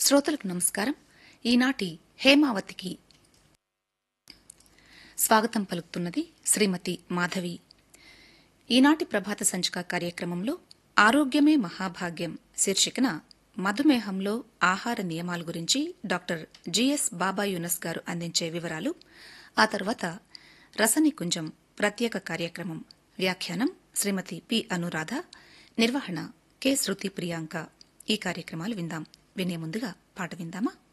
శ్రోతలకు నమస్కారం ఈనాటి హేమావతికి స్వాగతం పలుకుతున్నది శ్రీమతి మాధవి ఈనాటి ప్రభాత సంచిక కార్యక్రమంలో ఆరోగ్యమే మహాభాగ్యం శీర్షికన మధుమేహంలో ఆహార నియమాల గురించి డాక్టర్ జిఎస్ బాబా యూనస్ గారు అందించే వివరాలు ఆ తర్వాత రసనికుంజం ప్రత్యేక కార్యక్రమం వ్యాఖ్యానం శ్రీమతి పి అనురాధ నిర్వహణ కె శృతి ప్రియాంక ఈ కార్యక్రమాలు విందాం వినే ముందుగా పాట విందామా